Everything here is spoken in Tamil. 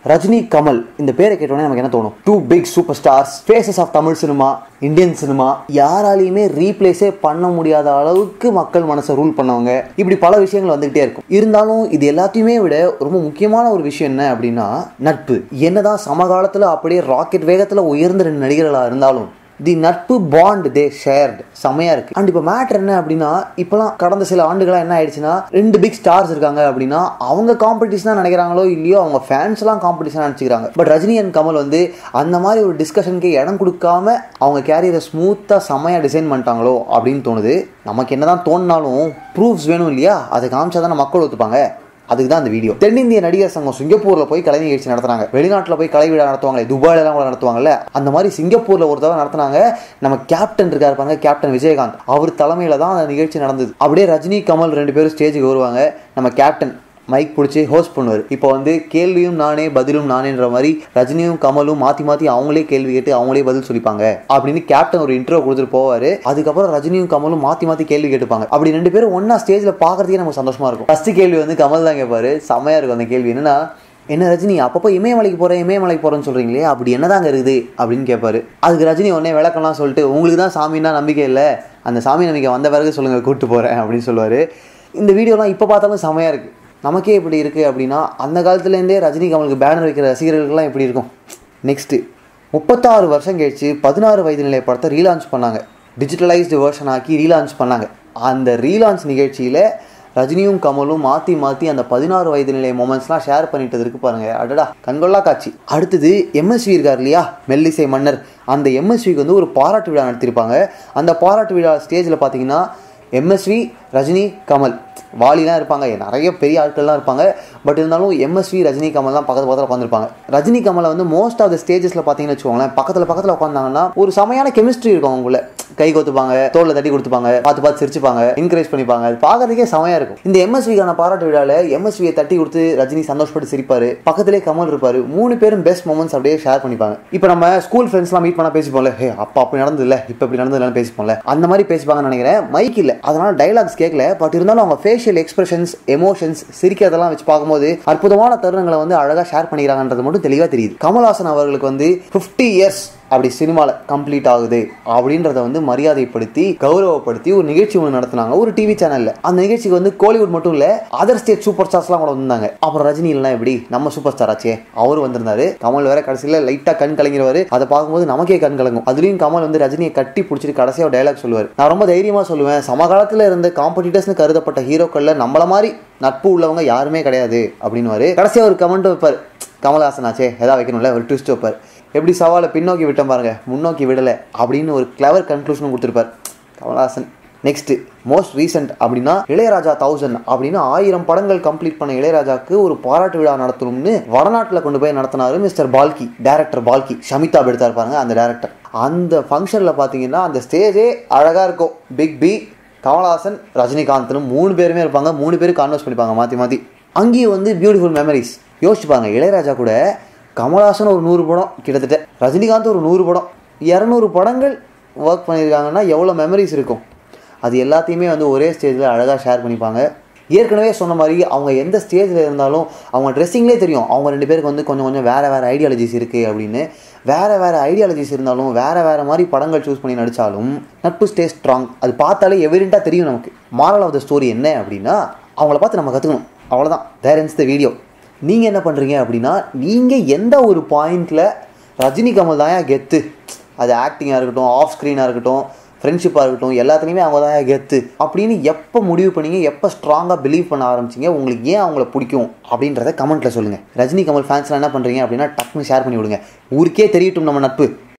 ரஜினி கமல் இந்த பேரை கேட்டோன்னே நமக்கு என்ன தோணும் two big super stars faces of Tamil cinema Indian cinema யாராலையுமே ரீப்ளேஸே பண்ண முடியாத அளவுக்கு மக்கள் மனசை ரூல் பண்ணவங்க இப்படி பல விஷயங்கள் வந்துகிட்டே இருக்கும் இருந்தாலும் இது எல்லாத்தையுமே விட ரொம்ப முக்கியமான ஒரு விஷயம் என்ன அப்படின்னா நட்பு என்னதான் சமகாலத்தில் அப்படியே ராக்கெட் வேகத்தில் உயர்ந்த ரெண்டு நடிகர்களாக இருந்தாலும் தி நட்பு பாண்ட் தே ஷேர்டு செமையா இருக்கு அண்ட் இப்போ மேட்ரு என்ன அப்படின்னா இப்போலாம் கடந்த சில ஆண்டுகளாக என்ன ஆயிடுச்சுன்னா ரெண்டு பிக் ஸ்டார்ஸ் இருக்காங்க அப்படின்னா அவங்க காம்படிஷனாக நினைக்கிறாங்களோ இல்லையோ அவங்க ஃபேன்ஸ் எல்லாம் காம்படிஷனாக நினச்சிக்கிறாங்க பட் ரஜினி அண்ட் கமல் வந்து அந்த மாதிரி ஒரு டிஸ்கஷனுக்கு இடம் கொடுக்காம அவங்க கேரியரை ஸ்மூத்தாக செம்மையாக டிசைன் பண்ணிட்டாங்களோ அப்படின்னு தோணுது நமக்கு என்னதான் தோணினாலும் ப்ரூஃப்ஸ் வேணும் இல்லையா அதை காமிச்சா தானே மக்கள் ஒத்துப்பாங்க அதுக்கு தான் அந்த வீடியோ தென்னிந்திய நடிகர் சங்கம் சிங்கப்பூர்ல போய் கலை நிகழ்ச்சி நடத்துறாங்க வெளிநாட்டில் போய் கலை விழா நடத்துவாங்களே துபாயில எல்லாம் கூட நடத்துவாங்கல்ல அந்த மாதிரி சிங்கப்பூர்ல ஒரு தடவை நடத்துனாங்க நம்ம கேப்டன் இருக்காரு பாருங்க கேப்டன் விஜயகாந்த் அவர் தலைமையில தான் அந்த நிகழ்ச்சி நடந்தது அப்படியே ரஜினி கமல் ரெண்டு பேரும் ஸ்டேஜுக்கு வருவாங்க நம்ம கேப்டன் மைக் பிடிச்சி ஹோஸ்ட் பண்ணுவார் இப்போ வந்து கேள்வியும் நானே பதிலும் நானேன்ற மாதிரி ரஜினியும் கமலும் மாற்றி மாற்றி அவங்களே கேள்வி கேட்டு அவங்களே பதில் சொல்லிப்பாங்க அப்படின்னு கேப்டன் ஒரு இன்ட்ரோ கொடுத்துட்டு போவார் அதுக்கப்புறம் ரஜினியும் கமலும் மாற்றி மாற்றி கேள்வி கேட்டுப்பாங்க அப்படி ரெண்டு பேரும் ஒன்றா ஸ்டேஜில் பார்க்கறதுக்கே நமக்கு சந்தோஷமா இருக்கும் ஃபர்ஸ்ட் கேள்வி வந்து கமல் தான் கேட்பாரு செம்மையா இருக்கும் அந்த கேள்வி என்னன்னா என்ன ரஜினி அப்பப்போ இமயமலைக்கு போகிறேன் இமயமலைக்கு போகிறேன்னு சொல்கிறீங்களே அப்படி என்னதாங்க இருக்குது அப்படின்னு கேட்பாரு அதுக்கு ரஜினி உடனே விளக்கம்லாம் சொல்லிட்டு உங்களுக்கு தான் சாமின்னா நம்பிக்கை இல்லை அந்த சாமி நம்பிக்கை வந்த பிறகு சொல்லுங்கள் கூப்பிட்டு போகிறேன் அப்படின்னு சொல்லுவார் இந்த வீடியோலாம் இப்போ பார்த்தாலும் செமையாக இருக்குது நமக்கே இப்படி இருக்குது அப்படின்னா அந்த காலத்துலேருந்தே ரஜினி கமலுக்கு பேனர் வைக்கிற ரசிகர்களுக்கெல்லாம் எப்படி இருக்கும் நெக்ஸ்ட்டு முப்பத்தாறு வருஷம் கழிச்சு பதினாறு வயது நிலை படத்தை ரீலான்ச் பண்ணாங்க டிஜிட்டலைஸ்டு வேர்ஷன் ஆக்கி ரீலான்ச் பண்ணாங்க அந்த ரீலான்ச் நிகழ்ச்சியில் ரஜினியும் கமலும் மாற்றி மாற்றி அந்த பதினாறு வயது நிலை மொமெண்ட்ஸ்லாம் ஷேர் பண்ணிட்டு இருக்கு பாருங்க அடடா கண்கொள்ளா காட்சி அடுத்தது எம்எஸ்வி இருக்கார் இல்லையா மெல்லிசை மன்னர் அந்த எம்எஸ்விக்கு வந்து ஒரு பாராட்டு விழா நடத்திருப்பாங்க அந்த பாராட்டு விழா ஸ்டேஜில் பார்த்தீங்கன்னா எம்எஸ்வி ரஜினி கமல் வாலிலாம் இருப்பாங்க நிறைய பெரிய ஆட்கள்லாம் இருப்பாங்க பட் இருந்தாலும் எம்எஸ்வி ரஜினி கமல் தான் பக்கத்து பக்கத்தில் உட்காந்துருப்பாங்க ரஜினி கமலை வந்து மோஸ்ட் ஆஃப் த ஸ்டேஜஸில் பார்த்தீங்கன்னு வச்சுக்கோங்களேன் பக்கத்தில் பக்கத்தில் உட்காந்தாங்கன்னா ஒரு செமையான கெமிஸ்ட்ரி இருக்கும் அவங்கள கை கொத்துப்பாங்க தோளில் தட்டி கொடுத்துப்பாங்க பார்த்து பார்த்து சிரிச்சுப்பாங்க என்கரேஜ் பண்ணிப்பாங்க அது பார்க்கறதுக்கே செமையா இருக்கும் இந்த எம்எஸ்விக்கான பாராட்டு விழாவில் எம்எஸ்வியை தட்டி கொடுத்து ரஜினி சந்தோஷப்பட்டு சிரிப்பாரு பக்கத்திலே கமல் இருப்பாரு மூணு பேரும் பெஸ்ட் மூமெண்ட்ஸ் அப்படியே ஷேர் பண்ணிப்பாங்க இப்போ நம்ம ஸ்கூல் ஃப்ரெண்ட்ஸ்லாம் மீட் பண்ண பேசிப்போம்ல ஹே அப்பா அப்படி நடந்ததில்ல இப்போ இப்படி நடந்ததுலாம் பேசிப்போம்ல அந்த மாதிரி பேசிப்பாங்கன்னு நினைக்கிறேன் மைக் இல்லை அதனால டைலாக்ஸ் கேட்கல பட் இருந்தாலும் அவங்க ஃபேஷியல் எக்ஸ்பிரஷன்ஸ் எமோஷன்ஸ் சிரிக்கிறதெல்லாம் வச்சு பார்க்கும்போது அற்புதமான தருணங்களை வந்து அழகாக ஷேர் பண்ணிக்கிறாங்கன்றது மட்டும் தெளிவாக தெரியுது கமல்ஹாசன் அவர்களுக்கு வந்து ஃபிஃப்டி இயர்ஸ் அப்படி சினிமாவில் கம்ப்ளீட் ஆகுது அப்படின்றத வந்து மரியாதைப்படுத்தி கௌரவப்படுத்தி ஒரு நிகழ்ச்சி ஒன்று நடத்துனாங்க ஒரு டிவி சேனல்ல அந்த நிகழ்ச்சிக்கு வந்து கோலிவுட் மட்டும் இல்ல அதர் ஸ்டேட் சூப்பர் ஸ்டார்ஸ்லாம் கூட வந்தாங்க அப்புறம் ரஜினி எல்லாம் எப்படி நம்ம சூப்பர் ஸ்டார் ஆச்சே அவர் வந்திருந்தாரு கமல் வேற கடைசியில் லைட்டா கண் கலங்கிடுவாரு அதை பார்க்கும்போது நமக்கே கண் கலங்கும் அதுலயும் கமல் வந்து ரஜினியை கட்டி பிடிச்சிட்டு கடைசியா டைலாக் சொல்லுவார் நான் ரொம்ப தைரியமா சொல்லுவேன் சமகாலத்தில் இருந்த காம்படிட்டர்ஸ்னு கருதப்பட்ட ஹீரோக்கள்ல நம்மள மாதிரி நட்பு உள்ளவங்க யாருமே கிடையாது அப்படின்னு கடைசியா ஒரு கமெண்ட் வைப்பார் கமல்ஹாசன் ஆச்சே எதாவது வைக்கணும்ல ஒரு ட்விஸ்ட் வைப்பார் எப்படி சவாலை பின்னோக்கி விட்டோம் பாருங்க முன்னோக்கி விடலை அப்படின்னு ஒரு கிளவர் கன்க்ளூஷனும் கொடுத்துருப்பார் கமல்ஹாசன் நெக்ஸ்ட் மோஸ்ட் ரீசெண்ட் அப்படின்னா இளையராஜா தௌசண்ட் அப்படின்னு ஆயிரம் படங்கள் கம்ப்ளீட் பண்ண இளையராஜாக்கு ஒரு பாராட்டு விழா நடத்தணும்னு வடநாட்டில் கொண்டு போய் நடத்தினாரு மிஸ்டர் பால்கி டேரக்டர் பால்கி ஷமிதா எடுத்தார் பாருங்க அந்த டேரக்டர் அந்த ஃபங்க்ஷனில் பார்த்தீங்கன்னா அந்த ஸ்டேஜே அழகாக இருக்கும் பிக் பி கமல்ஹாசன் ரஜினிகாந்த்னு மூணு பேருமே இருப்பாங்க மூணு பேரும் கான்வர்ஸ் பண்ணிப்பாங்க மாற்றி மாற்றி அங்கேயும் வந்து பியூட்டிஃபுல் மெமரிஸ் யோசிச்சு பாருங்க இளையராஜா கூட கமல்ஹாசன் ஒரு நூறு படம் கிட்டத்தட்ட ரஜினிகாந்த் ஒரு நூறு படம் இரநூறு படங்கள் ஒர்க் பண்ணியிருக்காங்கன்னா எவ்வளோ மெமரிஸ் இருக்கும் அது எல்லாத்தையுமே வந்து ஒரே ஸ்டேஜில் அழகாக ஷேர் பண்ணிப்பாங்க ஏற்கனவே சொன்ன மாதிரி அவங்க எந்த ஸ்டேஜில் இருந்தாலும் அவங்க ட்ரெஸ்ஸிங்லேயே தெரியும் அவங்க ரெண்டு பேருக்கு வந்து கொஞ்சம் கொஞ்சம் வேறு வேறு ஐடியாலஜிஸ் இருக்குது அப்படின்னு வேறு வேறு ஐடியாலஜிஸ் இருந்தாலும் வேறு வேறு மாதிரி படங்கள் சூஸ் பண்ணி நடித்தாலும் நட்பு ஸ்டே ஸ்ட்ராங் அது பார்த்தாலே எவிடெண்ட்டாக தெரியும் நமக்கு மாரல் ஆஃப் த ஸ்டோரி என்ன அப்படின்னா அவங்கள பார்த்து நம்ம கற்றுக்கணும் அவ்வளோதான் தேர் இன்ஸ் த வீடியோ நீங்கள் என்ன பண்ணுறீங்க அப்படின்னா நீங்கள் எந்த ஒரு பாயிண்டில் ரஜினி கமல் தான் கெத்து அது ஆக்டிங்காக இருக்கட்டும் ஆஃப் ஸ்க்ரீனாக இருக்கட்டும் ஃப்ரெண்ட்ஷிப்பாக இருக்கட்டும் எல்லாத்துலேயுமே அவங்க தான் கெத்து அப்படின்னு எப்போ முடிவு பண்ணீங்க எப்போ ஸ்ட்ராங்காக பிலீவ் பண்ண ஆரம்பிச்சிங்க உங்களுக்கு ஏன் அவங்கள பிடிக்கும் அப்படின்றத கமெண்ட்டில் சொல்லுங்கள் ரஜினி கமல் ஃபேன்ஸ்லாம் என்ன பண்ணுறீங்க அப்படின்னா டக்குன்னு ஷேர் பண்ணி விடுங்க ஊருக்கே தெரியட்டும் நம்ம நட்பு